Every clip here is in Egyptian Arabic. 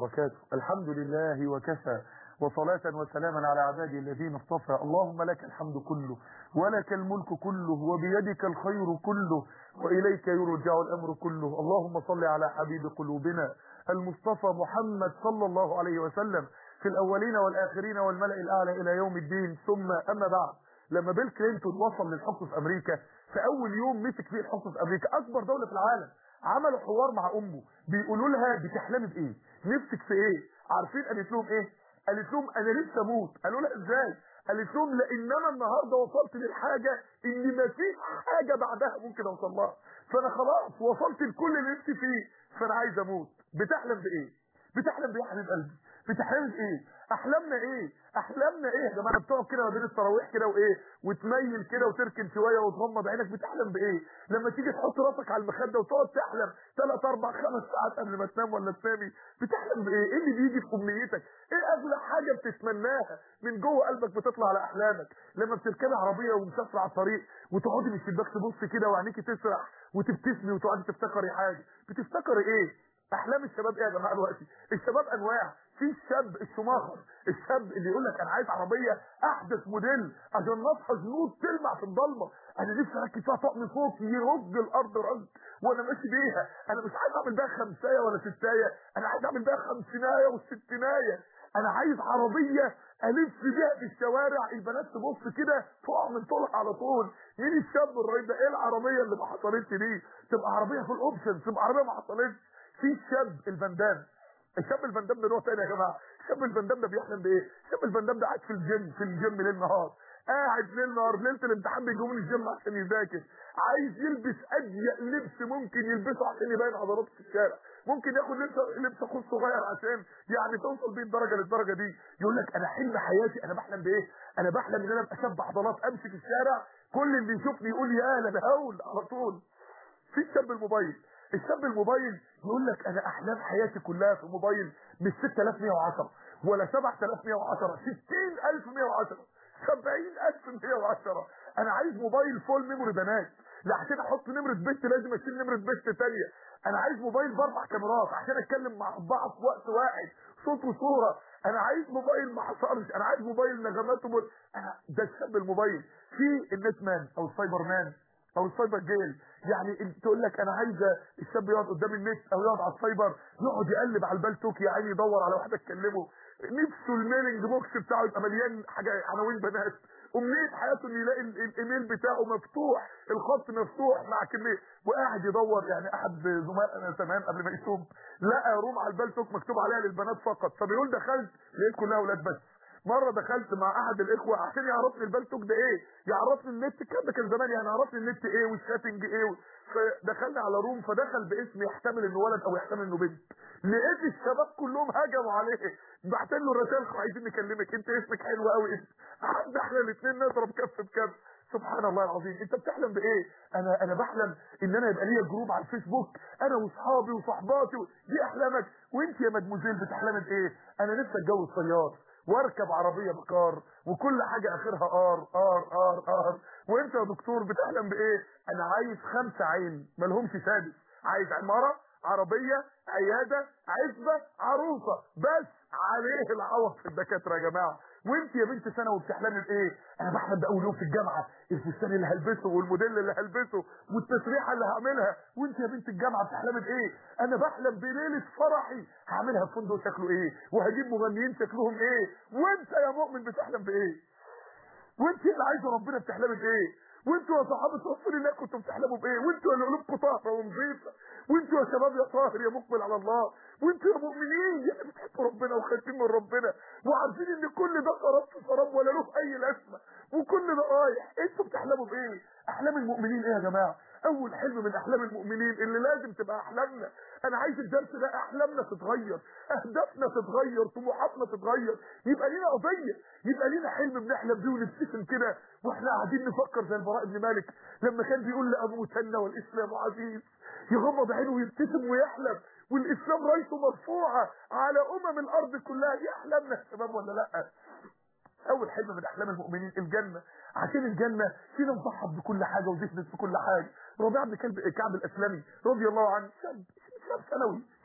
وبركاته الحمد لله وكفى وصلاة وسلاما على عباده الذين اصطفى اللهم لك الحمد كله ولك الملك كله وبيدك الخير كله وإليك يرجع الأمر كله اللهم صل على حبيب قلوبنا المصطفى محمد صلى الله عليه وسلم في الأولين والآخرين والملأ الأعلى إلى يوم الدين ثم أما بعد لما بيل كلينتون وصل للحكم في أمريكا في أول يوم مسك فيه الحكم في أمريكا أكبر دولة في العالم عملوا حوار مع أمه بيقولوا لها بتحلمي بإيه نفسك في إيه عارفين قالت لهم إيه قالت لهم أنا لسه أموت قالوا لها إزاي قالت لهم لان انا النهارده وصلت للحاجه اللي ما فيش حاجه بعدها ممكن اوصل لها فانا خلاص وصلت لكل اللي نفسي فيه فانا عايز اموت بتحلم بايه بتحلم بايه يا حبيب قلبي بتحلم بايه احلامنا ايه احلامنا ايه يا جماعه بتقعد كده ما بين التراويح كده وايه وتميل كده وتركن شويه وتغمض عينك بتحلم بايه لما تيجي تحط راسك على المخده وتقعد تحلم ثلاث اربع خمس ساعات قبل ما تنام ولا تنامي بتحلم بايه ايه اللي بيجي في امنيتك ايه اغلى حاجه بتتمناها من جوه قلبك بتطلع على احلامك لما بتركبي عربيه ومسافره على الطريق وتقعدي من الشباك تبص كده وعينيكي تسرح وتبتسمي وتقعدي تفتكري حاجه بتفتكري ايه احلام الشباب ايه يا جماعه دلوقتي الشباب انواع في الشاب الشماخر الشاب اللي يقول لك انا عايز عربيه احدث موديل عشان نصحى نور تلمع في الضلمه انا نفسي اركب فيها طقم فوق يرج الارض رج وانا ماشي بيها انا مش عايز اعمل بيها خمسايه ولا ستايه انا عايز اعمل بيها خمسينايه وستينايه انا عايز عربيه الف بيها في الشوارع البنات تبص كده تقع من طولها على طول مين الشاب الرهيب ده ايه العربيه اللي ما حصلتش دي تبقى عربيه في الاوبشن تبقى عربيه ما حصلتش في الشاب الفندام الشاب الفندام ده نوع تاني يا جماعه الشاب الفندام ده بيحلم بايه الشاب الفندام ده قاعد في الجيم في الجيم ليل نهار قاعد ليل نهار ليله الامتحان بيجي من الجيم عشان يذاكر عايز يلبس اضيق لبس ممكن يلبسه عشان يبين عضلاته في الشارع ممكن ياخد لبس لبس خص صغير عشان يعني توصل بيه الدرجه للدرجه دي يقول لك انا حلم حياتي انا بحلم بايه انا بحلم ان انا ابقى شاب عضلات امشي في الشارع كل اللي يشوفني يقول يا انا هقول على طول في الشاب الموبايل الشاب الموبايل يقول لك انا احلام حياتي كلها في الموبايل مش 6110 ولا 7110 60110 70110 انا عايز موبايل فول ميموري بنات لا عشان احط نمره بنت لازم اشيل نمره بنت ثانيه انا عايز موبايل باربع كاميرات عشان اتكلم مع بعض في وقت واحد صوت وصوره انا عايز موبايل ما حصلش انا عايز موبايل نغمات ومل... انا ده الشاب الموبايل في النت مان او السايبر مان او السايبر جيل يعني تقول لك انا عايزه الشاب يقعد قدام النت او يقعد على السايبر يقعد يقلب على البالتوك يا عيني يدور على واحده تكلمه نفسه الميلنج بوكس بتاعه يبقى مليان حاجه عناوين بنات امنيه حياته انه يلاقي الايميل بتاعه مفتوح الخط مفتوح مع كميه وقاعد يدور يعني احد زملائنا زمان قبل ما يتوب لقى روم على البالتوك مكتوب عليها للبنات فقط فبيقول دخلت لقيت كلها اولاد بس مره دخلت مع احد الاخوه عشان يعرفني البالتوك ده ايه يعرفني النت الكلام ده كان زمان يعني يعرفني النت ايه والشاتنج ايه فدخلنا على روم فدخل باسم يحتمل انه ولد او يحتمل انه بنت لقيت الشباب كلهم هجموا عليه بعت له رسائل عايزين نكلمك انت اسمك حلو قوي اسم قعدنا احنا الاثنين نضرب كف بكف سبحان الله العظيم انت بتحلم بايه انا انا بحلم ان انا يبقى ليا جروب على الفيسبوك انا واصحابي وصحباتي دي احلامك وانت يا مدموزيل بتحلمي بايه انا نفسي اتجوز طيار واركب عربيه بكار وكل حاجه اخرها ار ار ار ار وانت يا دكتور بتحلم بايه انا عايز خمسه عين مالهمش سادس عايز عماره عربيه عياده عزبه عروسه بس عليه العوض في الدكاتره يا جماعه وانت يا بنت ثانوي بتحلمي بايه انا بحلم باول يوم في الجامعه الفستان اللي هلبسه والموديل اللي هلبسه والتسريحه اللي هعملها وانت يا بنت الجامعه بتحلمي بايه انا بحلم بليله فرحي هعملها في فندق شكله ايه وهجيب مغنيين شكلهم ايه وانت يا مؤمن بتحلم بايه وانت اللي عايزه ربنا بتحلمي بايه وانتوا يا صحابه رسول الله كنتوا بتحلموا بايه وانتوا اللي قلوبكم طاهره ونظيفه وانتوا يا شباب يا طاهر يا مقبل على الله وانتوا يا مؤمنين يا اللي بتحبوا ربنا وخايفين من ربنا وعارفين ان كل ده سراب في سراب ولا له اي لازمه وكل ده رايح انتوا بتحلموا بايه احلام المؤمنين ايه يا جماعه اول حلم من احلام المؤمنين اللي لازم تبقى احلامنا انا عايز الدرس ده احلامنا تتغير اهدافنا تتغير طموحاتنا تتغير يبقى لينا قضيه يبقى لينا حلم بنحلم بيه ونبتسم كده واحنا قاعدين نفكر زي البراء بن مالك لما كان بيقول لاموتن والاسلام عزيز يغمض عينه ويبتسم ويحلم والاسلام رايته مرفوعه على امم الارض كلها دي احلامنا يا شباب ولا لا اول حلم من احلام المؤمنين الجنه عشان الجنه فينا نصحب بكل حاجه وزهدت في كل حاجه ربيع بن كلب كعب الاسلمي رضي الله عنه شاب شاب ثانوي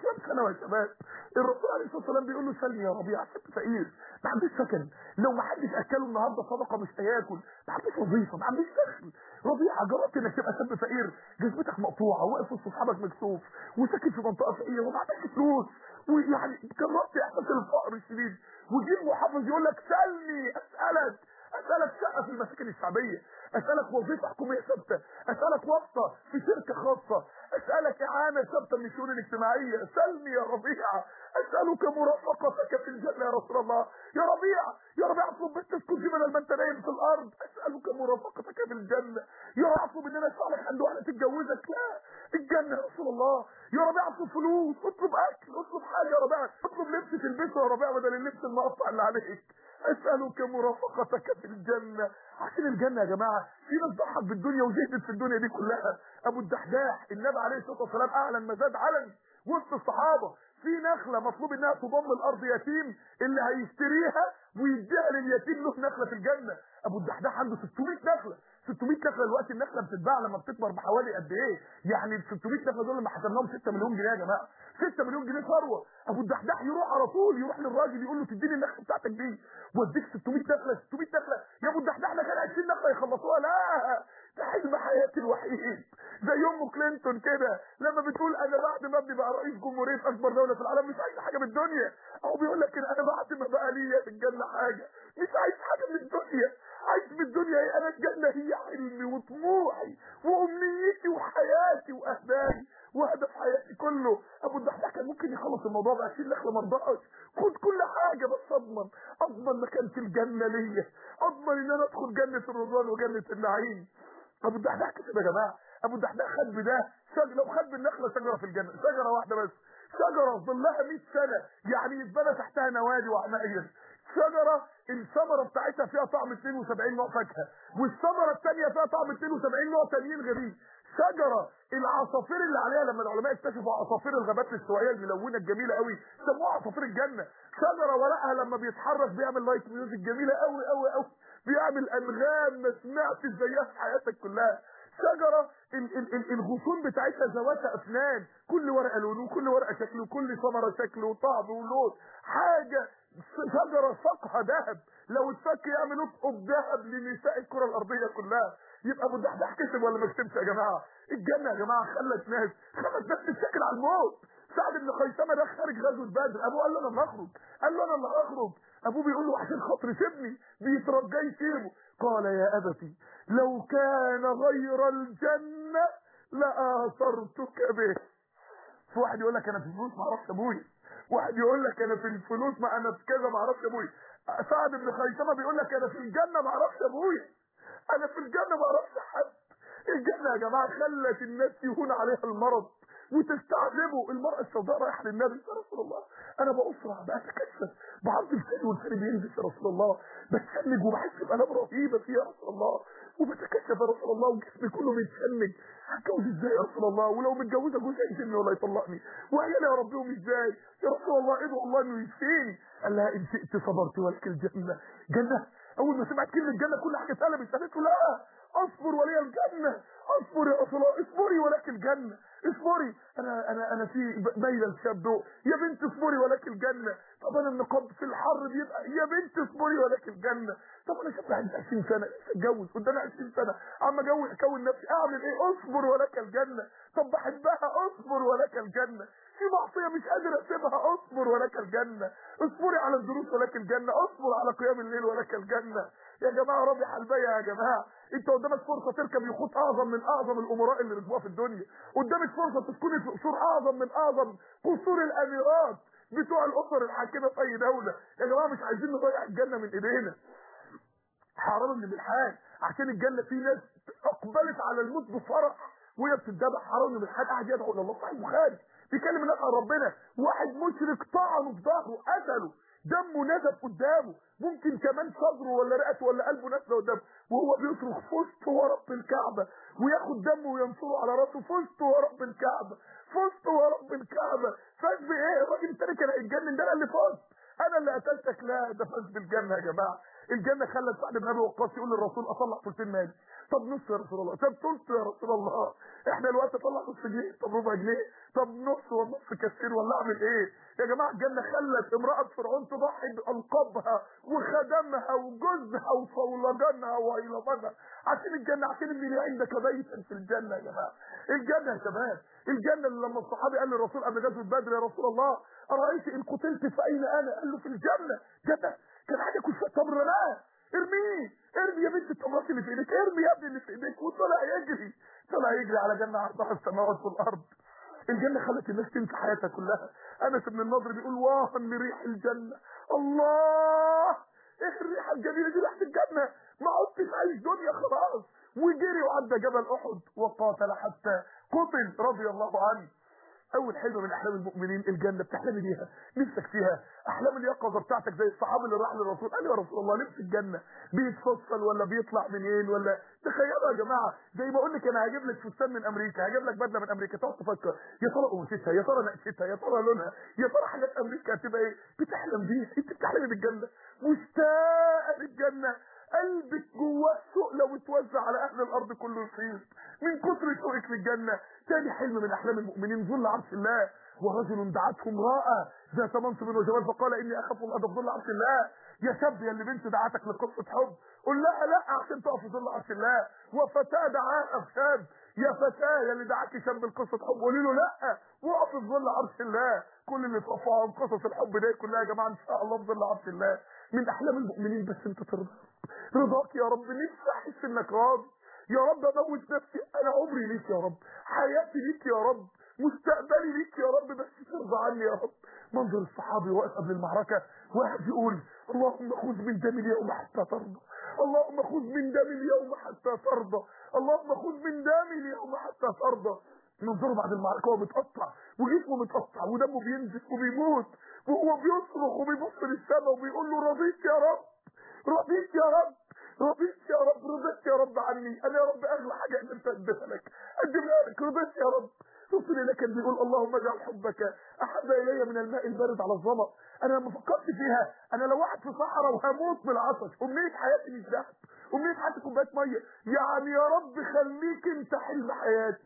كام سنه يا شباب الرسول عليه الصلاه والسلام بيقول له سلني يا ربيع شاب فقير ما عندوش سكن لو ما حدش اكله النهارده صدقه مش هياكل ما عندوش وظيفه ما عندوش دخل ربيع جربت انك تبقى شاب فقير جزمتك مقطوعه واقف وسط اصحابك مكسوف وساكن في منطقه فقيره وما عندكش فلوس ويعني جربت احساس الفقر الشديد ويجي المحافظ يقول لك سلني اسالك اسالك شقه في المساكن الشعبيه اسالك وظيفه حكوميه ثابته اسالك واسطه في شركه خاصه اسالك اعانه ثابته من الشؤون الاجتماعيه سلني يا ربيعه اسالك مرافقتك في الجنه يا رسول الله يا ربيع يا ربيع اطلب بنت تسكن في بدل ما انت نايم في الارض اسالك مرافقتك في الجنه يا رب اطلب ان انا اسالك عند واحده تتجوزك لا الجنه يا رسول الله يا ربيع اطلب فلوس اطلب اكل اطلب حاجه يا ربيع اطلب لبس تلبسه يا ربيع بدل اللبس المقطع اللي عليك اسالك مرافقتك في الجنه عشان الجنه يا جماعه في ناس ضحت بالدنيا وزهدت في الدنيا دي كلها ابو الدحداح النبي عليه الصلاه والسلام اعلن مزاد علني وسط الصحابه في نخله مطلوب انها تضم الارض يتيم اللي هيشتريها ويديها لليتيم له نخله في الجنه ابو الدحداح عنده 600 نخله 600 نخله دلوقتي النخله بتتباع لما بتكبر بحوالي قد ايه يعني ال 600 نخله دول لما حسبناهم 6 مليون جنيه يا جماعه 6 مليون جنيه ثروه ابو الدحداح يروح على طول يروح للراجل يقول له تديني النخله بتاعتك دي واديك 600 نخله 600 نخله يا ابو الدحداح ده كان 20 نخله يخلصوها لا ده حلم حياتي الوحيد زي ام كلينتون كده لما بتقول انا بعد ما ابني بقى رئيس جمهوريه اكبر دوله في العالم مش عايز حاجه من الدنيا او بيقول لك انا بعد ما بقى ليا في الجنه حاجه مش عايز حاجه من الدنيا عايز من الدنيا ايه انا الجنه هي حلمي وطموحي وامنيتي وحياتي واهدافي وهدف حياتي كله ابو الدحداح كان ممكن يخلص الموضوع ب 20 نخله ما رضاش خد كل حاجه بس اضمن اضمن مكان في الجنه ليا اضمن ان انا ادخل جنه الرضوان وجنه النعيم ابو الدحداح كتب يا جماعه ابو الدحداح خد بده شجره لو خد بالنخله شجره في الجنه شجره واحده بس شجره ظلها 100 سنه يعني يتبنى تحتها نوادي وعناير شجره الثمره بتاعتها فيها طعم 72 نوع فاكهه والثمره الثانيه فيها طعم 72 نوع تانيين غريب شجره العصافير اللي عليها لما العلماء اكتشفوا عصافير الغابات الاستوائيه الملونه الجميله قوي سموها عصافير الجنه شجره ورقها لما بيتحرك بيعمل لايت ميوزك جميله قوي قوي قوي بيعمل انغام ما سمعتش زيها في حياتك كلها شجرة ال ال ال الغصون بتاعتها ذواتها افنان كل ورقة لون وكل ورقة شكل وكل ثمرة شكل وطعم ولون حاجة شجرة ساقها ذهب لو اتفك يعمل اطقب ذهب لنساء الكرة الارضية كلها يبقى ابو الدحداح كسب ولا ما كسبش يا جماعة الجنة يا جماعة خلت ناس خلت ناس تتشكل على الموت سعد بن خيثمة ده خارج غزوة بدر ابوه قال له انا اللي هخرج قال له انا اللي هخرج ابوه بيقول له عشان خاطري سيبني بيترجاه يسيبه قال يا ابتي لو كان غير الجنة لآثرتك به في واحد يقول لك انا في الفلوس ما اعرفش ابويا واحد يقول لك انا في الفلوس ما انا في كذا ما اعرفش ابويا سعد بن خيثمة بيقول لك انا في الجنة ما اعرفش ابويا انا في الجنة ما اعرفش حد الجنة يا جماعة خلت الناس يهون عليها المرض وتستعذبوا المرأة السوداء رايحة للنبي يا رسول الله انا بأسرع بأتكسر بعض الفيل والفيل بينزل يا رسول الله بتشنج وبحس بألام رهيبة فيه يا رسول الله وبتكشف يا رسول الله وجسمي كله بيتشنج هتجوز ازاي يا رسول الله ولو متجوزه جوزها يسيبني ولا يطلقني وعيالي يا ربيهم ازاي يا رسول الله ادعو الله انه يشفيني قال لها ان شئت صبرت ولك الجنه جنه اول ما سمعت كلمه جنه كل حاجه اتقلبت قالت له لا اصبر ولي الجنه اصبر يا رسول الله اصبري ولك الجنه اصبري انا انا انا في ميله الشاب ده يا بنت اصبري ولك الجنه طب انا النقاب في الحر بيبقى يا بنت اصبري ولك الجنه طب انا شاب عندي 20 سنه لسه اتجوز قدامي 20 سنه عم اجوز اكون نفسي اعمل ايه اصبر ولك الجنه طب بحبها اصبر ولك الجنه في معصيه مش قادر اسيبها اصبر ولك الجنه اصبري على الدروس ولك الجنه اصبر على قيام الليل ولك الجنه يا جماعه ربح البيع يا جماعه انت قدامك فرصه تركب يخوت اعظم من اعظم الامراء اللي ركبوها في الدنيا قدامك فرصه تسكني في قصور اعظم من اعظم قصور الاميرات بتوع الاسر الحاكمه في اي دوله يا جماعه مش عايزين نضيع الجنه من ايدينا حرام من الحال عشان الجنه في ناس اقبلت على الموت بفرح وهي بتتذبح حرام من الحال قاعد يدعو الى الله صحيح البخاري بيكلم الناس عن ربنا واحد مشرك طعنه في ظهره قتله دمه نزف قدامه ممكن كمان صدره ولا رئته ولا قلبه نزل قدامه وهو بيصرخ فزت ورب الكعبة وياخد دمه وينصره على راسه فزت ورب الكعبة فزت ورب الكعبة فاز بايه الراجل التاني كان هيتجنن ده انا اللي فزت انا اللي قتلتك لا ده فاز بالجنة يا جماعة الجنه خلت سعد بن ابي وقاص يقول للرسول اطلع ثلثين مالي طب نص يا رسول الله طب ثلث يا رسول الله احنا الوقت اطلع نص جنيه طب ربع جنيه طب نص والنص كثير ولا اعمل ايه يا جماعه الجنه خلت امراه فرعون تضحي بالقابها وخدمها وجوزها وصولجانها وايلمانها عشان الجنه عشان اللي عندك بيتا في الجنه يا جماعه الجنه يا شباب الجنه اللي لما الصحابي قال للرسول قبل غزوه بدر يا رسول الله ارايت ان قتلت فاين انا قال له في الجنه جنه كان حاجه كل شويه طب رماه ارميه ارمي يا بنت التمرات اللي في ايديك ارمي يا ابني اللي في ايديك وطلع يجري طلع يجري على جنه عرضها السماوات والارض الجنة خلت الناس تنسى حياتها كلها أنس بن النضر بيقول واها لريح الجنة الله ايه الريحة الجميلة دي ريحة الجنة ما عدتش عايش دنيا خلاص وجري وعدى جبل أحد وقاتل حتى قتل رضي الله عنه اول حلم من احلام المؤمنين الجنه بتحلمي بيها نفسك فيها احلام اليقظه بتاعتك زي الصحابي اللي راح للرسول قال يا رسول الله نفسي الجنه بيتفصل ولا بيطلع منين ولا تخيلوا يا جماعه زي ما اقول لك انا هجيب لك فستان من امريكا هجيب لك بدله من امريكا تقعد تفكر يا ترى قماشتها يا ترى نقشتها يا ترى لونها يا ترى حاجات امريكا هتبقى ايه بتحلم بيها انت بتحلمي بالجنه مشتاقه للجنه قلبك جواه سوق لو اتوزع على اهل الارض كله يصيب من كتر شوقك للجنه تاني حلم من احلام المؤمنين ظل عرش الله ورجل دعته امراه ذات منصب وجمال فقال اني اخاف الله ده في ظل عرش الله يا شاب يا اللي بنت دعتك لقصه حب قول لها لا عشان تقف في ظل عرش الله وفتاه دعاها شاب يا فتاه يا اللي دعاكي شاب لقصه حب قولي له لا وقف في ظل عرش الله كل اللي توقفوا عن قصص الحب دي كلها يا جماعه ان شاء الله في ظل عرش الله من احلام المؤمنين بس انت ترضى رضاك يا رب نفسي احس انك راضي يا رب اموت نفسي انا عمري ليك يا رب حياتي ليك يا رب مستقبلي ليك يا رب بس ترضى عني يا رب منظر الصحابي واقف قبل المعركه واحد يقول اللهم خذ من دمي اليوم حتى ترضى اللهم خذ من دمي اليوم حتى ترضى اللهم خذ من دمي اليوم حتى ترضى منظره بعد المعركه هو متقطع وجسمه متقطع ودمه بينزف وبيموت وهو بيصرخ وبيبص للسماء وبيقول له رضيت يا رب رضيت يا رب رضيت يا رب رضيت يا رب عني انا يا رب اغلى حاجه قدرت اقدمها لك اقدمها لك رضيت يا رب رسول الله كان بيقول اللهم اجعل حبك احب الي من الماء البارد على الظما انا لما فكرت فيها انا لو واحد في صحراء وهموت بالعطش امنيه حياتي مش ذهب امنيه حياتي كوبايه ميه يعني يا رب خليك انت حلم حياتي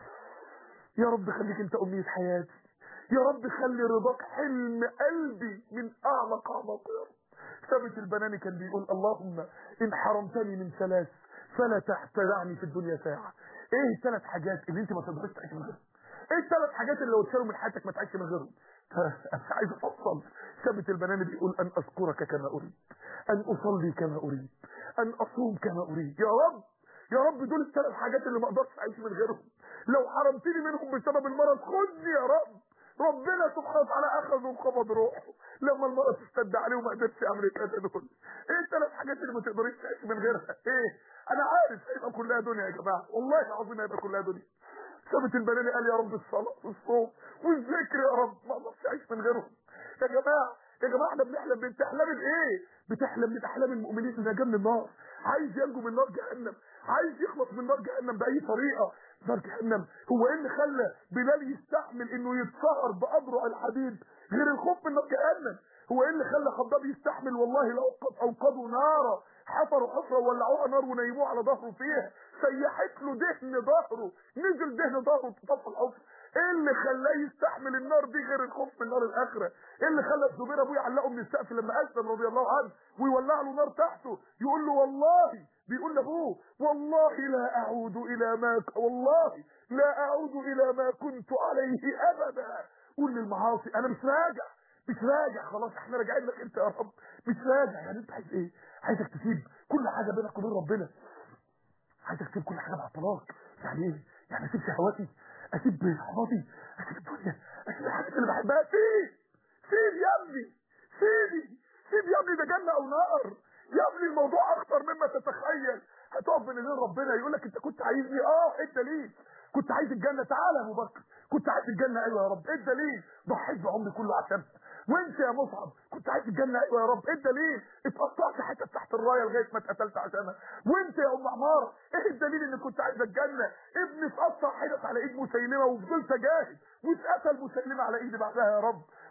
يا رب خليك انت امنيه حياتي يا رب خلي رضاك حلم قلبي من اعمق اعماق يا رب ثابت البناني كان بيقول اللهم ان حرمتني من ثلاث فلا تحتدعني في الدنيا ساعه ايه الثلاث حاجات اللي انت ما تقدرش تعيش من غيرهم ايه الثلاث حاجات اللي لو اتشالوا من حياتك ما تعيش من غيرهم انا عايز افصل ثابت البناني بيقول ان اذكرك كما اريد ان اصلي كما اريد ان اصوم كما اريد يا رب يا رب دول الثلاث حاجات اللي ما اقدرش اعيش من غيرهم لو حرمتني منهم بسبب المرض خدني يا رب ربنا سبحانه وتعالى اخذ وقبض روحه لما المرض اشتد عليه وما قدرش يعمل الثلاثه دول ايه الثلاث حاجات اللي ما تقدريش تعيش من غيرها ايه انا عارف هيبقى كلها دنيا يا جماعه والله العظيم هيبقى كلها دنيا ثابت البناني قال يا رب الصلاه والصوم والذكر يا رب ما اقدرش اعيش من غيرهم يا جماعه يا جماعه احنا بنحلم بتحلم بايه بتحلم من احلام المؤمنين انه نجا من النار عايز ينجو من نار جهنم عايز يخلص من نار جهنم باي طريقه نار جهنم هو ايه اللي خلى بلال يستحمل انه يتسهر باضرع الحديد غير الخوف من نار جهنم هو ايه اللي خلى خباب يستحمل والله لو قد اوقدوا نارا حفروا حفره وولعوها نار ونيموه على ظهره فيها سيحت له دهن ظهره نزل دهن ظهره طفى الحفره ايه اللي خلاه يستحمل النار دي غير الخوف من نار الاخره ايه اللي خلى الزبير ابوه يعلقه من السقف لما اسلم رضي الله عنه ويولع له نار تحته يقول له والله بيقول لابوه والله لا اعود الى ما ك... والله لا اعود الى ما كنت عليه ابدا قول للمعاصي انا مش راجع مش راجع خلاص احنا راجعين لك انت يا رب مش راجع يعني انت عايز ايه عايزك تسيب كل حاجه بينك وبين ربنا عايزك تسيب كل حاجه مع الطلاق يعني ايه يعني اسيب شهواتي اسيب صحباتي اسيب الدنيا اسيب الحاجات اللي بحبها سيب سيب يا ابني سيبي سيب يا ابني ده جنه او نار يا ابني الموضوع اخطر مما تتخيل هتقف بين ايدين ربنا يقول لك انت كنت عايزني اه ايه الدليل كنت عايز الجنه تعالى يا ابو بكر كنت عايز الجنه ايوه يا رب ايه الدليل ضحيت بعمري كله عشانها وانت يا مصعب كنت عايز الجنه ايوه يا رب ايه الدليل اتقطعت حته تحت الرايه لغايه ما اتقتلت عشانها وانت يا ام عماره ايه الدليل ان كنت عايز الجنه ابني اتقطع حتت على ايد مسيلمه وفضلت اجاهد واتقتل مسيلمه على ايدي بعدها يا رب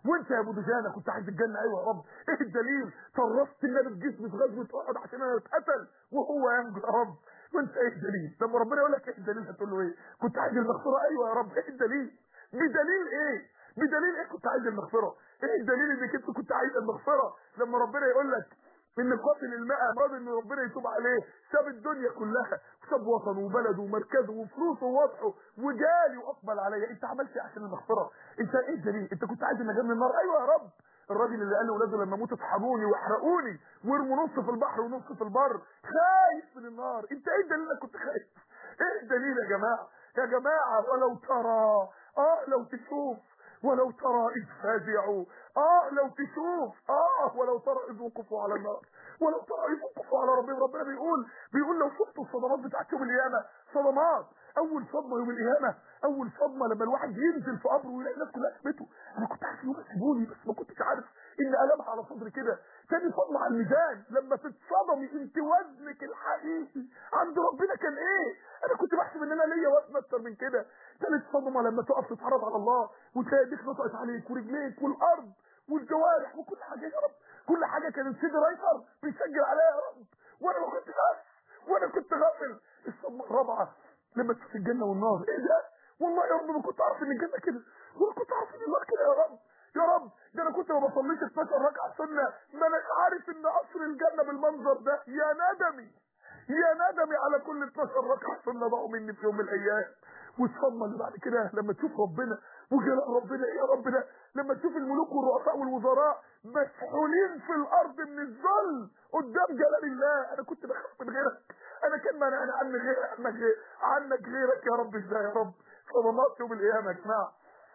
وانت يا ابو دجانه كنت عايز الجنه ايوه يا رب ايه الدليل طرست النبي في جسمي في غزوه احد عشان انا اتقتل وهو ينجو يا رب وانت ايه الدليل لما ربنا يقول لك ايه الدليل هتقول له ايه كنت عايز المغفره ايوه يا رب ايه الدليل بدليل ايه بدليل ايه كنت عايز المغفره ايه الدليل انك انت كنت عايز المغفره لما ربنا يقول لك ان قاتل الماء مراد ان ربنا يتوب عليه ساب الدنيا كلها ساب وطنه وبلده ومركزه وفلوسه ووضعه وجالي واقبل عليا انت عملت ايه عشان المغفره انت ايه الدليل انت كنت عايز النجاه من النار ايوه يا رب الراجل اللي قال لاولاده لما اموت اطحنوني واحرقوني وارموا نص في البحر ونص في البر خايف من النار انت ايه الدليل انك كنت خايف ايه الدليل يا جماعه يا جماعه ولو ترى اه لو تشوف ولو ترى إذ فزعوا آه لو تشوف آه ولو ترى إذ وقفوا على النار ولو ترى إذ وقفوا على ربهم ربنا بيقول بيقول لو شفتوا الصدمات بتاعت يوم القيامة صدمات أول صدمة يوم القيامة أول صدمة لما الواحد ينزل في قبره ويلاقي الناس كلها سمته أنا كنت عارف يوم يسيبوني بس ما كنتش عارف إن ألمها على صدري كده تاني صدمة على الميزان لما تتصدمي انت وزنك الحقيقي عند ربنا كان ايه انا كنت بحسب ان انا ليا وزن اكتر من كده تالت صدمة لما تقف تتعرض على الله وتلاقي ايديك نطقت عليك ورجليك والارض والجوارح وكل حاجة يا رب كل حاجة كان السيد رايتر بيسجل عليها يا رب وانا ما كنتش عارف وانا كنت غافل الصدمة الرابعة لما تشوف الجنة والنار ايه ده والله يا رب ما كنت عارف ان الجنة كده ولا كنت عارف ان النار كده يا رب يا رب ده انا كنت ما بصليش 12 ركعه سنه ما انا عارف ان قصر الجنه بالمنظر ده يا ندمي يا ندمي على كل 12 ركعه سنه ضاعوا مني في يوم من الايام والصدمه اللي بعد كده لما تشوف ربنا وجلال ربنا ايه يا رب ده لما تشوف الملوك والرؤساء والوزراء مسحولين في الارض من الذل قدام جلال الله انا كنت بخاف من غيرك انا كان مانعني عنك غير عنك غير عنك غيرك يا رب ازاي يا رب صدمات يوم القيامه يا جماعه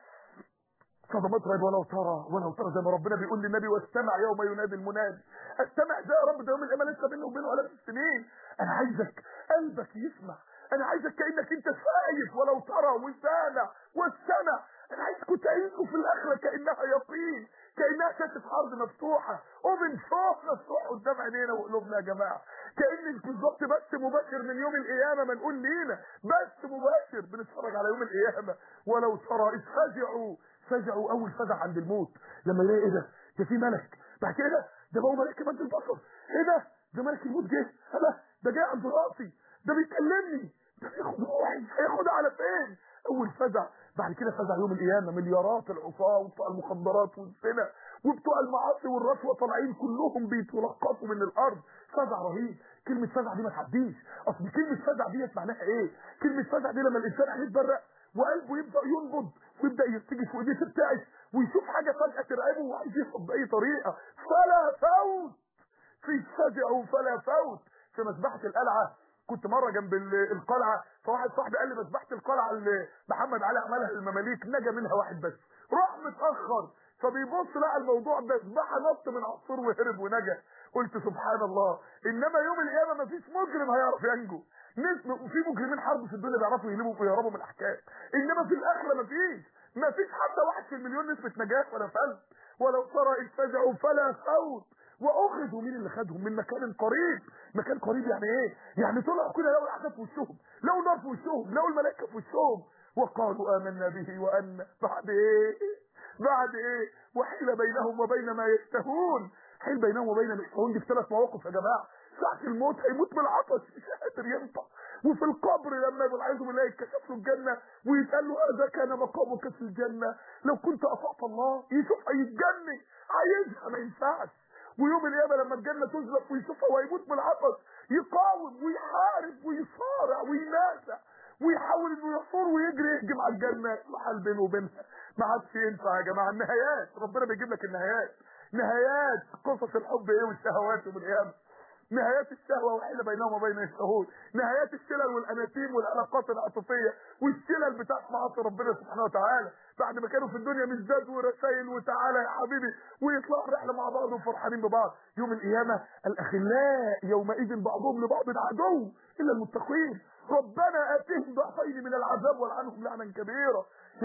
صدمات غيب ولو ترى ولو ترى زي ما ربنا بيقول للنبي واستمع يوم ينادي المنادي استمع ده يا رب ده يوم القيامه لسه بينه وبينه الاف السنين انا عايزك قلبك يسمع انا عايزك كانك انت شايف ولو ترى وسامع والسمع انا عايزكم تعيشوا في الاخره كانها يقين كانها شاشه ارض مفتوحه اوبن شوف مفتوح قدام عينينا وقلوبنا يا جماعه كان بالظبط بس مباشر من يوم القيامه ما نقول لينا بس مباشر بنتفرج على يوم القيامه ولو ترى اذ فزعوا فزعوا اول فزع عند الموت لما يلاقي ايه ده ده في ملك بعد كده ده بقى ملك كمان البصر ايه ده ده ملك الموت جه هلا ده جاي عند راسي ده بيكلمني ده بياخد روحي هياخدها على فين اول فزع بعد كده فزع يوم القيامه مليارات العصاه وبتوع المخدرات والزنا وبتوع المعاصي والرشوه طالعين كلهم بيتلقطوا من الارض فزع رهيب كلمه فزع دي ما تعديش اصل كلمه فزع ديت معناها ايه كلمه فزع دي لما الانسان هيتبرق وقلبه يبدا ينبض ويبدا يرتجف وايديه ترتعش ويشوف حاجه فجاه ترعبه وعايز يهرب باي طريقه فلا فوت في فزعوا فلا فوت في مسبحه القلعه كنت مره جنب القلعه فواحد صاحبي قال لي مسبحه القلعه اللي محمد علي عملها للمماليك نجا منها واحد بس راح متاخر فبيبص لقى الموضوع ده سباحه نط من عصفور وهرب ونجا قلت سبحان الله انما يوم القيامه مفيش مجرم هيعرف ينجو نسمع وفي مجرمين حرب في الدنيا بيعرفوا يهلبوا ويهربوا من الاحكام انما في الاخره مفيش مفيش حتى واحد في المليون نسبه نجاه ولا فلت ولو ترى اذ فزعوا فلا فوت واخذوا مين اللي خدهم من مكان قريب مكان قريب يعني ايه يعني طلعوا كده لقوا العذاب في وشهم لقوا نار في وشهم لقوا الملائكه في وشهم وقالوا امنا به وان بعد ايه بعد ايه وحيل بينهم وبين ما يشتهون حيل بينهم وبين ما يشتهون دي في ثلاث مواقف يا جماعه ساعة الموت هيموت من العطش مش قادر ينطق وفي القبر لما يقول عايزه بالله يتكشف له الجنة ويسأل له هذا كان مقامك في الجنة لو كنت أطعت الله يشوف هيتجنن عايزها ما ينفعش ويوم القيامة لما الجنة تزلق ويشوفها ويموت من العطش يقاوم ويحارب ويصارع وينازع ويحاول انه يصور ويجري يهجم على الجنة محل بينه وبينها ما عادش ينفع يا جماعة النهايات ربنا بيجيب لك النهايات نهايات قصص الحب ايه والشهوات يوم القيامة نهايات الشهوة وحيلة بينهم وبين الشهود نهايات الشلل والأناتيم والعلاقات العاطفية والشلل بتاعت معاصي ربنا سبحانه وتعالى بعد ما كانوا في الدنيا مزداد ورسائل وتعالى يا حبيبي ويطلعوا الرحلة مع بعض وفرحانين ببعض يوم القيامة الأخلاء يومئذ بعضهم لبعض عدو إلا المتقين ربنا آتهم ضعفين من العذاب والعنهم لعنا كبيرا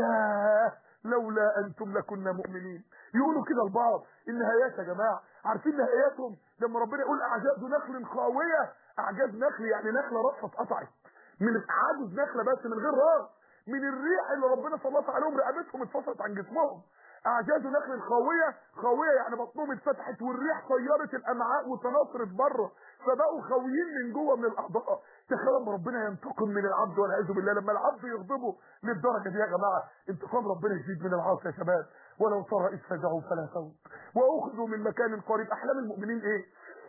ياه لولا أنتم لكنا مؤمنين يقولوا كده البعض النهايات يا جماعة عارفين نهاياتهم لما ربنا يقول أعجاز نخل خاوية أعجاز نخل يعني نخلة رأسها اتقطعت من عجز نخلة بس من غير راس من الريح اللي ربنا سلط عليهم رقبتهم اتفصلت عن جسمهم اعجاز نخل خاويه خاويه يعني بطنهم اتفتحت والريح طيرت الامعاء وتناثرت بره فبقوا خاويين من جوه من الاعضاء تخيل لما ربنا ينتقم من العبد والعياذ بالله لما العبد يغضبه للدرجه دي يا جماعه انتقام ربنا يزيد من العاصي يا شباب ولو ترى اذ فزعوا فلا خوف واخذوا من مكان قريب احلام المؤمنين ايه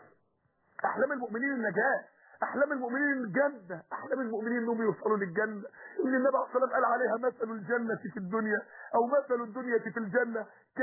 احلام المؤمنين النجاه احلام المؤمنين الجنه احلام المؤمنين انهم يوصلوا للجنه اللي النبي عليه الصلاه والسلام قال عليها مثل الجنه في الدنيا او مثل الدنيا في الجنه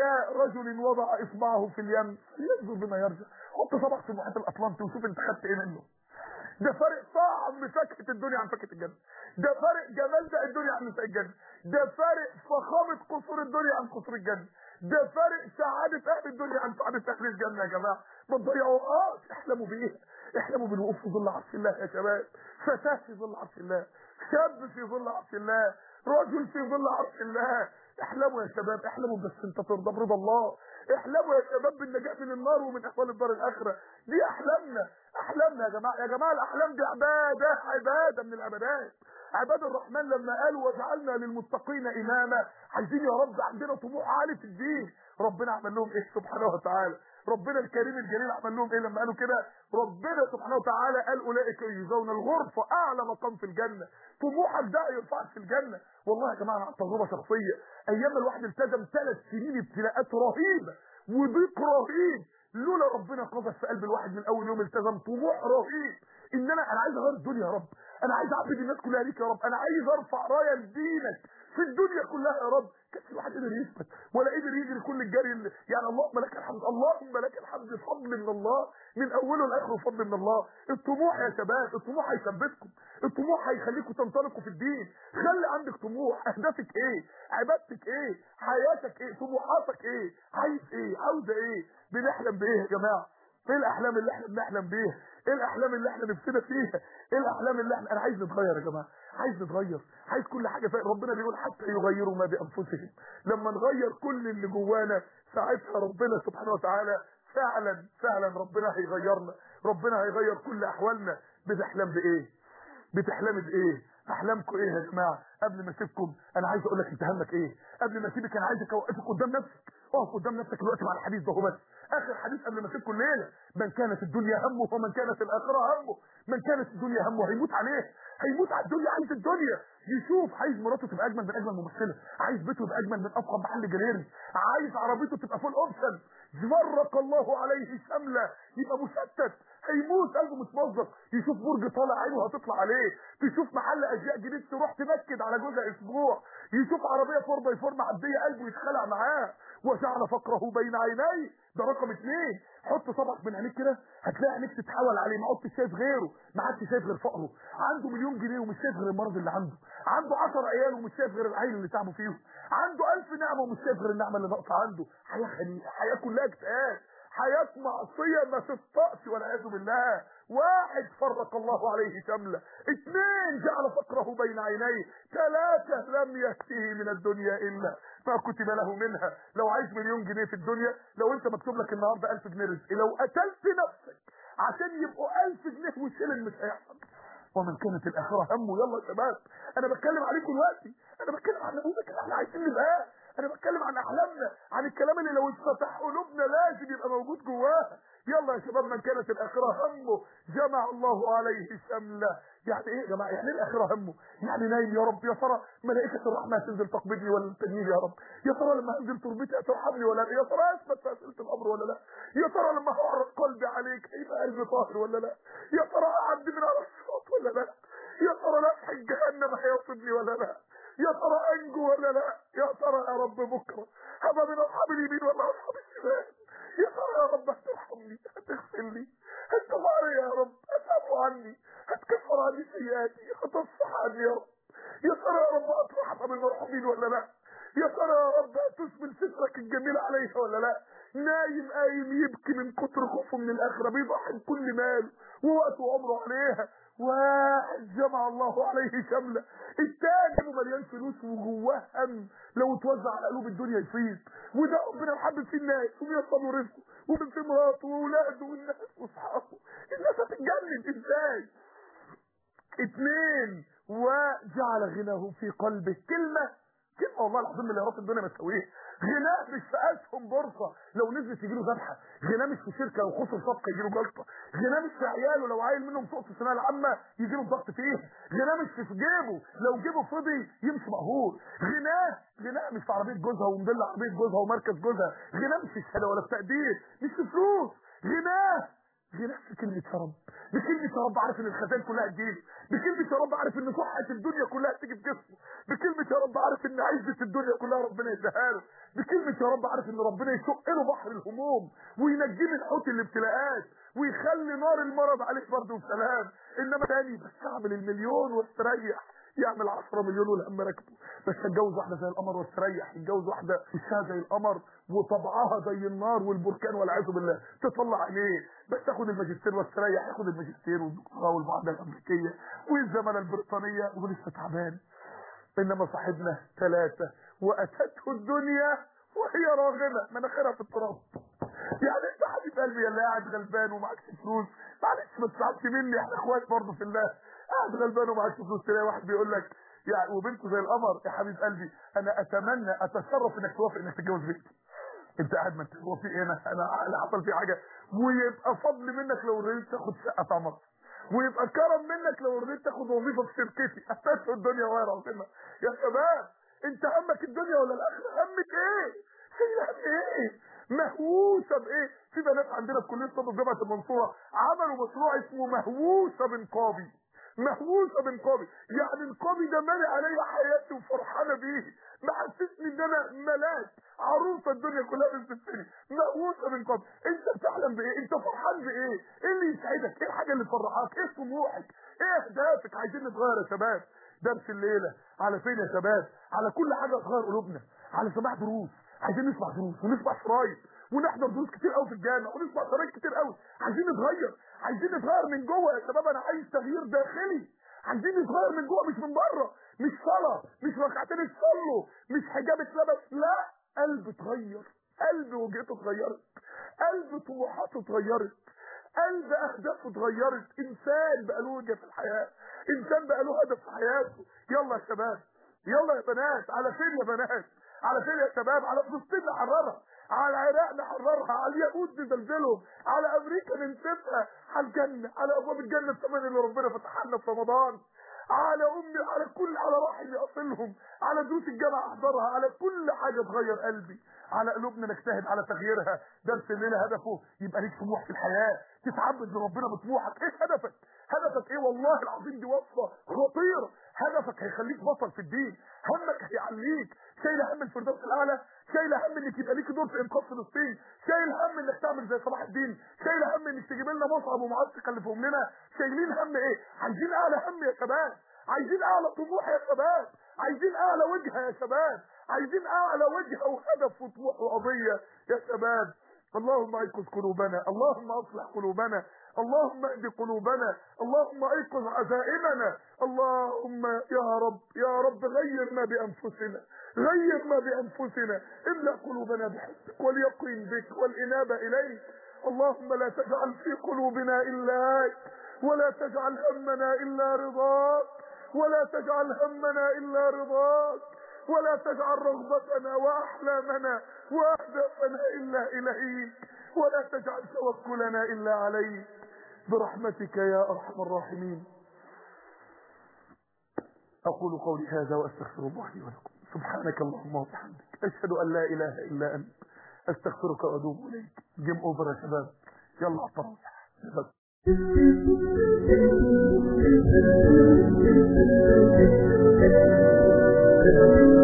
كرجل وضع اصبعه في اليم ينظر بما يرجع حط صبعك في المحيط الاطلنطي وشوف انت خدت ايه منه ده فرق طعم فاكهه الدنيا عن فاكهه الجنه ده فرق جمال ده الدنيا عن نساء الجنه ده فرق فخامه قصور الدنيا عن قصور الجنه ده فرق سعاده اهل الدنيا عن سعاده اهل الجنه يا جماعه ما تضيعوهاش احلموا بيها احلموا بالوقوف في ظل عرش الله يا شباب فتاه في ظل عرش الله شاب في ظل عرش الله رجل في ظل عرش الله احلموا يا شباب احلموا بس انت ترضى برضا الله احلموا يا شباب بالنجاة من النار ومن احوال الدار الاخره دي احلامنا احلامنا يا جماعه يا جماعه الاحلام دي عباده عباده من العبادات عباد الرحمن لما قالوا وجعلنا للمتقين اماما عايزين يا رب عندنا طموح عالي في الدين ربنا عمل لهم ايه سبحانه وتعالى ربنا الكريم الجليل عمل لهم ايه لما قالوا كده ربنا سبحانه وتعالى قال اولئك يجزون الغرفه اعلى مقام في الجنه طموحك ده يرفعك في الجنه والله يا جماعه انا عن تجربه شخصيه ايام ما الواحد التزم ثلاث سنين ابتلاءات رهيبه وضيق رهيب لولا ربنا قذف في قلب الواحد من اول يوم التزم طموح رهيب ان انا انا عايز اغير الدنيا يا رب انا عايز اعبد الناس كلها ليك يا رب انا عايز ارفع رايه لدينك في الدنيا كلها يا رب كانش الواحد قدر يثبت ولا قدر يجري كل الجري اللي يعني اللهم لك الحمد اللهم لك الحمد فضل من الله من اوله لاخره فضل من الله الطموح يا شباب الطموح هيثبتكم الطموح هيخليكم تنطلقوا في الدين خلي عندك طموح اهدافك ايه عبادتك ايه حياتك ايه طموحاتك ايه عايز ايه عاوزه ايه بنحلم بايه يا جماعه ايه الاحلام اللي احنا بنحلم بيها ايه الاحلام اللي احنا نفسنا فيها ايه الاحلام اللي احنا انا عايز نتغير يا جماعه عايز نتغير عايز كل حاجه فيه. ربنا بيقول حتى يغيروا ما بانفسهم لما نغير كل اللي جوانا ساعتها ربنا سبحانه وتعالى فعلا فعلا ربنا هيغيرنا ربنا هيغير كل احوالنا بتحلم بايه بتحلمي بايه احلامكم ايه يا جماعه قبل ما اسيبكم انا عايز اقول لك انت همك ايه قبل ما اسيبك انا عايزك اوقفك قدام نفسك اقف قدام نفسك دلوقتي مع الحديث ده هو بس اخر حديث قبل ما اسيبكم الليله من كانت الدنيا همه ومن كانت الاخره همه من كانت الدنيا همه هيموت عليه هيموت على الدنيا عايز الدنيا يشوف عايز مراته تبقى اجمل من اجمل ممثله عايز بيته يبقى اجمل من افخم محل جريري عايز عربيته تبقى فول اوبشن فرق الله عليه شمله يبقى مشتت هيموت قلبه متمزق يشوف برج طالع عينه هتطلع عليه تشوف محل اشياء جديد تروح تنكد على جوزها اسبوع يشوف عربيه فور باي فور معديه قلبه يتخلع معاه وجعل فقره بين عينيه ده رقم اثنين حط صبعك من عينيك كده هتلاقي عينيك تتحول عليه ما عدتش شايف غيره ما عادش شايف غير فقره عنده مليون جنيه ومش شايف غير المرض اللي عنده عنده 10 عيال ومش شايف غير العيل اللي تعبوا فيهم عنده ألف نعمه ومش شايف غير النعمه اللي ناقصه عنده حياه خنيقه حياه كلها اكتئاب حياة معصية ما تطقش والعياذ بالله واحد فرق الله عليه شملة اثنين جعل فقره بين عينيه ثلاثة لم يأتيه من الدنيا إلا ما كتب له منها لو عايز مليون جنيه في الدنيا لو انت مكتوب لك النهاردة ألف جنيه رزق لو قتلت نفسك عشان يبقوا ألف جنيه وشلن مش هيحصل ومن كانت الآخرة همه يلا يا شباب أنا بتكلم عليكم دلوقتي أنا بتكلم عن نموذج اللي احنا عايزين نبقى انا بتكلم عن احلامنا عن الكلام اللي لو اتفتح قلوبنا لازم يبقى موجود جواها يلا يا شباب من كانت الاخره همه جمع الله عليه شمله يعني ايه يا جماعه يعني ايه الاخره همه يعني نايم يا رب يا ترى ملائكه الرحمه هتنزل تقبضني ولا تنيني يا رب يا ترى لما انزل تربتي هترحمني ولا لا يا ترى اثبت في اسئله الامر ولا لا يا ترى لما هعرض قلبي عليك هيبقى قلبي طاهر ولا لا يا ترى اعدي من على الصراط ولا لا يا ترى لفح جهنم هيصيبني ولا لا يا ترى انجو ولا لا يا ترى يا رب بكره هبقى من اصحاب اليمين ولا اصحاب الشمال يا ترى يا رب هترحمني هتغفر لي هتغفر يا رب هتعفو عني هتكفر عني سيئاتي هتصفح عني يا رب يا ترى يا رب هترحم بالمرحومين ولا لا يا ترى يا رب هتسبل سترك الجميل عليها ولا لا نايم قايم يبكي من كتر خوفه من الاخره بيضحي بكل ماله ووقته وعمره عليها واحد جمع الله عليه شمله التاني مليان فلوس وجواه هم لو اتوزع على قلوب الدنيا يفيض وده ربنا محبب فيه الناس وبيوصل له رزقه ومن في مراته واولاده والناس واصحابه الناس هتتجنن ازاي اتنين وجعل غناه في قلبه كلمه كلمه والله العظيم اللي يا رب الدنيا ما تسويه غناه مش في اسهم بورصه لو نزلت يجي له ذبحه غناه مش في شركه لو خسر صفقه يجي له جلطه غناه مش في عياله لو عيل منهم سقط في الثانويه العامه يجي له ضغط فيها غناه مش في جيبه لو جيبه فضي يمشي مقهور غناه غناه مش في عربيه جوزها وموديل عربيه جوزها ومركز جوزها غناه مش في الشهاده ولا في تقدير مش في فلوس غناه غناه في كلمة يا رب بكلمة يا رب عارف ان الخزان كلها تجيله بكلمة يا رب عارف ان صحة الدنيا كلها تيجي في جسمه بكلمة يا رب عارف ان عزة الدنيا كلها ربنا يديها له بكلمة يا رب عارف ان ربنا يشق له بحر الهموم وينجيه من حوت الابتلاءات ويخلي نار المرض عليه برضه بسلام انما تاني بس اعمل المليون واستريح يعمل 10 مليون والهم راكبه بس اتجوز واحده زي القمر واستريح يتجوز واحده وشها زي القمر وطبعها زي النار والبركان والعياذ بالله تطلع عينيه بس تاخد الماجستير واستريح ياخد الماجستير والدكتوراه والمعادله الامريكيه والزماله البريطانيه ولسه تعبان انما صاحبنا ثلاثه واتته الدنيا وهي راغمه مناخيرها في التراب يعني انت حبيب قلبي يا اللي قاعد غلبان ومعكش فلوس معلش ما تزعلش مني احنا اخوات برضه في الله قاعد غلبان ومعكش فلوس تلاقي واحد بيقول لك يعني وبنته زي القمر يا حبيب قلبي انا اتمنى اتشرف انك توافق انك تتجوز بنتي انت قاعد ما انت هو في ايه انا انا حصل في حاجه ويبقى فضل منك لو رضيت تاخد شقه بتاع مصر ويبقى كرم منك لو رضيت تاخد وظيفه في شركتي اساس الدنيا وهي ربنا يا شباب انت همك الدنيا ولا الاخره همك ايه شايل هم ايه مهووسه بايه في بنات عندنا في كليه طب جامعه المنصوره عملوا مشروع اسمه مهووسه بنقابي مهووسه بنقابي يعني نقابي ده مالي عليا حياتي وفرحانه بيه محسسني ان انا ملاك عروسه الدنيا كلها بتستني مهووسه بنقابي انت بتحلم بايه انت فرحان بايه ايه اللي يسعدك ايه الحاجه اللي تفرحك ايه طموحك ايه اهدافك عايزين نتغير يا شباب درس الليله على فين يا شباب على كل حاجه تغير قلوبنا على سماع دروس عايزين نسمع دروس ونسمع شرايط ونحضر دروس كتير قوي في الجامع ونسمع شرايط كتير قوي عايزين نتغير عايزين نتغير من جوه يا شباب انا عايز تغيير داخلي عايزين نتغير من جوه مش من بره مش صلاه مش ركعتين تصلوا مش حجاب اتلبس لا قلب اتغير قلب وجهته اتغيرت قلب طموحاته اتغيرت قلب اهدافه اتغيرت انسان بقى له وجهه في الحياه انسان بقى له هدف في حياته يلا يا شباب يلا يا بنات على فين يا بنات على فين يا شباب على فلسطين نحررها على العراق نحررها على اليهود نزلزلهم على امريكا ننسفها على الجنه على ابواب الجنه الثمانيه اللي ربنا فتحها لنا في رمضان على امي على كل على رحمي اصلهم على دروس الجامعه احضرها على كل حاجه تغير قلبي على قلوبنا نجتهد على تغييرها درس الليله هدفه يبقى ليك طموح في الحياه تتعبد لربنا بطموحك ايه هدفك هدفك ايه والله العظيم دي وصفه خطيره هدفك هيخليك بطل في الدين همك هيعليك شايل هم الفردوس الاعلى شايل هم انك يبقى ليك دور في انقاذ فلسطين شايل هم انك تعمل زي صلاح الدين شايل هم انك تجيب لنا مصعب ومعاذ تكلفهم لنا شايلين هم ايه عايزين اعلى هم يا شباب عايزين اعلى طموح يا شباب عايزين اعلى وجهه يا شباب عايزين اعلى وجهه وهدف وطموح وقضيه يا شباب اللهم ايقظ قلوبنا اللهم اصلح قلوبنا اللهم اهد قلوبنا اللهم ايقظ عزائمنا اللهم يا رب يا رب غير ما بانفسنا غير ما بانفسنا املا قلوبنا بحبك واليقين بك والانابه اليك اللهم لا تجعل في قلوبنا الاك ولا تجعل همنا الا رضاك ولا تجعل همنا الا رضاك ولا تجعل رغبتنا واحلامنا واهدافنا الا اليك ولا تجعل توكلنا الا عليك برحمتك يا ارحم الراحمين اقول قولي هذا واستغفر الله لي ولكم سبحانك اللهم وبحمدك اشهد ان لا اله الا انت استغفرك واتوب اليك جيم اوفر يا شباب يلا على التراويح